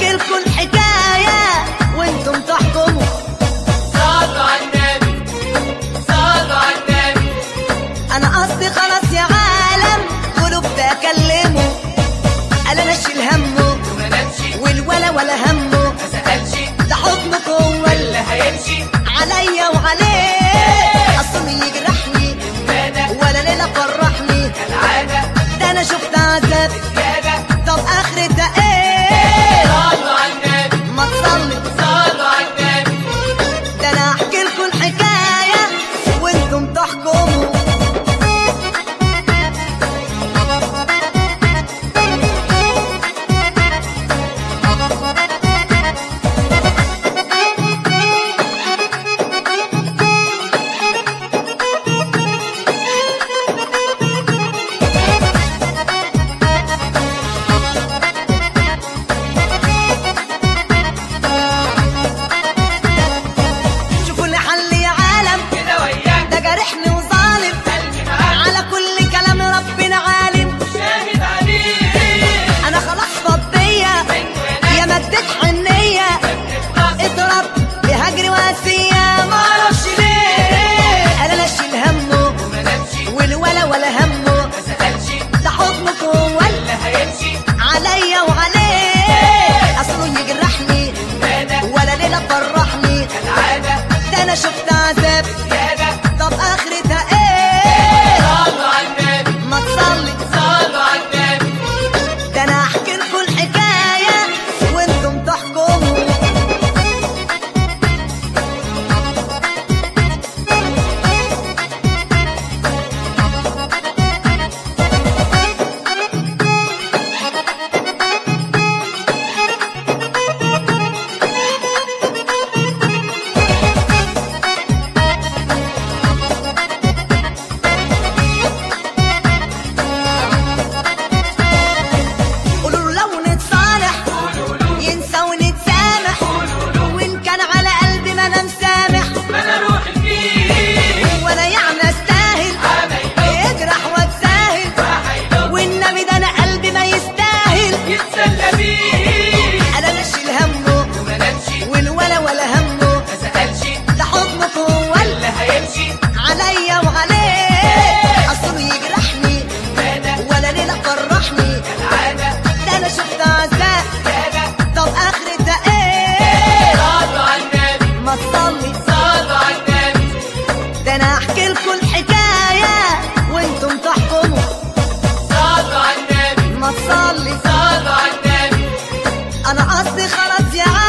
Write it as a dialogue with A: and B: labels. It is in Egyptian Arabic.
A: احكي لكم الحكايه وانتم تحكموا
B: صلوا على النبي صلوا على النبي
A: انا قصدي خلاص يا عالم قلوب تكلموا قال انا اشيل همه
B: وما نمشي
A: والولا ولا همه
B: ما سألش
A: ده حكمك هو
B: اللي
A: اللي
B: هيمشي
A: عليا وعليه اصله يجرحني
B: ماذا
A: ولا ليله فرحني
B: كالعادة
A: ده انا شفت عذاب
B: زيادة
A: طب اخرتها ايه
B: صلوا على النبي
A: ما تصلي
B: صلوا على النبي
A: ده انا احكي لكم الحكايه وانتم تحكموا شوفوا لي حل يا عالم
B: كده وياك
A: ده جارحني وظالم
B: قلبي معاك
A: على كل كلام ربنا عالم
B: شاهد عليه
A: انا خلاص فضيه يا مدت حنيه اضرب بهجري واسيه ما اعرفش ليه قال انا اشيل همه
B: وما نمشي
A: والولا ولا همه
B: ما سألش
A: ده حكمك هو اللي
B: اللي هيمشي
A: عليا وعليه اصله يجرحني
B: ماذا
A: ولا ليله فرحني
B: كالعادة
A: ده انا شفت عذاب
B: زيادة
A: طب اخرتها ايه
B: صلوا على النبي
A: ما تصلي
B: صلوا على النبي
A: ده انا احكي لكم الحكايه وانتم تحكموا قولوا له لو نتصالح ينسى ونتسامح وان كان على قلبي ما انا مسامح
B: ما انا روحي فيه
A: ولا يعني استاهل يجرح واتساهل والنبي ده انا قلبي ما يستاهل
B: يتسلى بيه
A: انا اشيل همه
B: وما نمشي
A: والولا ولا همه
B: ما سألش
A: ده حكمك هو اللي
B: اللي هيمشي
A: عليا وعليه اصله يجرحني
B: ماذا
A: ولا ليله فرحني
B: كالعادة
A: ده انا شفت عذاب
B: زيادة
A: طب اخرتها ايه
B: صلوا على النبي
A: ما تصلي
B: صلوا على النبي
A: ده انا احكي لكم الحكايه وانتم تحكموا
B: صلوا على النبي
A: ما تصلي
B: صلوا على النبي
A: انا قصدي خلاص يا